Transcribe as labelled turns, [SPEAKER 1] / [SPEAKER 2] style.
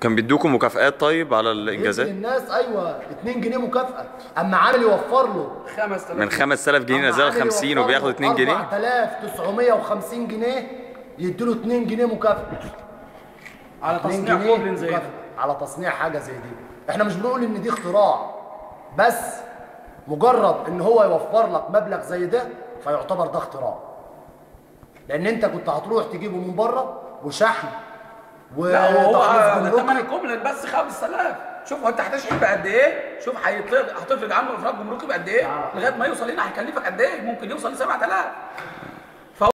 [SPEAKER 1] كان بيدوكم مكافآت طيب على
[SPEAKER 2] يدي
[SPEAKER 1] الانجازات
[SPEAKER 2] للناس ايوه 2 جنيه مكافاه اما عامل يوفر له
[SPEAKER 3] 5000
[SPEAKER 1] من 5000 جنيه
[SPEAKER 2] أما
[SPEAKER 1] نزلها ل
[SPEAKER 2] عامل
[SPEAKER 1] 50
[SPEAKER 2] يوفر
[SPEAKER 1] وبياخد
[SPEAKER 2] له
[SPEAKER 1] 2 جنيه
[SPEAKER 2] 4950 جنيه يديله 2 جنيه مكافاه
[SPEAKER 3] على
[SPEAKER 2] 2
[SPEAKER 3] تصنيع
[SPEAKER 2] جنيه
[SPEAKER 3] كوبلين زي ده
[SPEAKER 2] مكافأة على تصنيع حاجه زي دي احنا مش بنقول ان دي اختراع بس مجرد ان هو يوفر لك مبلغ زي ده فيعتبر ده اختراع لان انت كنت هتروح تجيبه من بره وشحن
[SPEAKER 3] لا هو
[SPEAKER 2] وتخليص
[SPEAKER 3] ده
[SPEAKER 2] جمركي.
[SPEAKER 3] ثمن الكوبلين بس 5000 شوف هو انت هتشحن بقد ايه شوف هيطلق هتفرض عنه افراج جمركي بقد ايه لغايه ما يوصل هنا هيكلفك قد ايه ممكن يوصل ل 7000